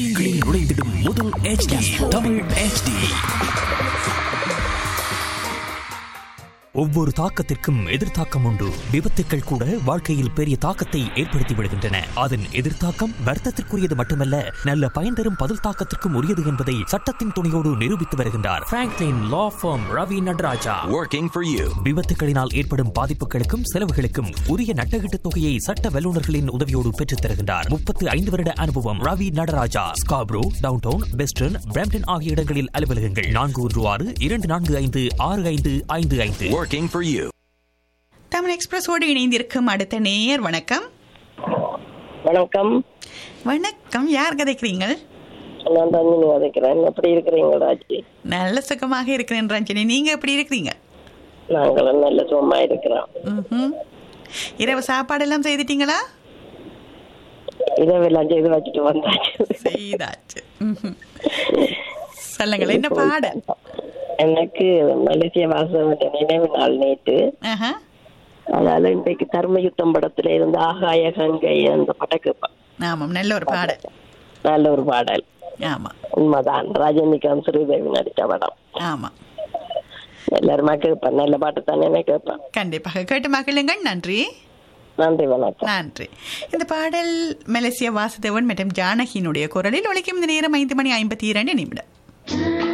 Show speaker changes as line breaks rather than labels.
உங்களில் நுழைந்திடும் முதல் HD தமிழ் HD ஒவ்வொரு தாக்கத்திற்கும் எதிர்த்தாக்கம் உண்டு விபத்துக்கள் கூட வாழ்க்கையில் பெரிய தாக்கத்தை ஏற்படுத்தி விடுகின்றன அதன் எதிர்த்தாக்கம் வர்த்தத்திற்குரியது மட்டுமல்ல நல்ல பயன் தரும் பதில் தாக்கத்திற்கும் உரியது என்பதை சட்டத்தின் துணையோடு நிரூபித்து வருகின்றார் Franklin law firm Ravi Nataraja
Working for you.
விபத்துகளினால் ஏற்படும் பாதிப்புகளுக்கும் செலவுகளுக்கும் உரிய நட்டகீட்டு தொகையை சட்ட வல்லுநர்களின் உதவியோடு பெற்றுத் தருகின்றார் முப்பத்து ஐந்து வருட அனுபவம் Ravi Nataraja Scarborough downtown western Brampton ஆகிய இடங்களில் அலுவலகங்கள் நான்கு ஒன்று ஆறு இரண்டு நான்கு ஐந்து ஆறு ஐந்து ஐந்து ஐந்து
Working for you.
தமிழ் எக்ஸ்பிரஸோடு இணைந்திருக்கும் அடுத்த நேயர் வணக்கம்
வணக்கம்
வணக்கம் யார் கதைக்கிறீங்க
நான் தண்ணி வதைக்கிறேன் எப்படி இருக்கிறீங்க ராஜி
நல்ல சுகமாக இருக்கிறேன் ரஞ்சனி நீங்க எப்படி இருக்கிறீங்க
நாங்களும் நல்ல சும்மா இருக்கிறோம்
ம்ஹும். இரவு சாப்பாடெல்லாம் செய்துட்டீங்களா
இரவெல்லாம் செய்து வச்சுட்டு வந்தாச்சு
செய்தாச்சு ம்ஹும். சொல்லுங்கள் என்ன பாடல்
எனக்கு மலேசிய வாசம் நினைவு நாள் நேற்று
ஆஹா.
அதனால இன்றைக்கு தர்மயுத்தம் படத்துல இருந்து ஆகாய கங்கை அந்த படக்கு
ஆமாம் நல்ல ஒரு பாடல்
நல்ல ஒரு பாடல்
ஆமா
உண்மைதான் ரஜினிகாந்த் ஸ்ரீதேவி நடித்த படம்
ஆமா
எல்லாருமா கேட்பேன் நல்ல பாட்டு தானே கேட்பேன்
கண்டிப்பாக கேட்டு மகிழுங்கள் நன்றி
நன்றி வணக்கம்
நன்றி இந்த பாடல் மலேசிய வாசுதேவன் மற்றும் ஜானகியினுடைய குரலில் ஒழிக்கும் இந்த நேரம் ஐந்து மணி ஐம்பத்தி இரண்டு நிமிடம்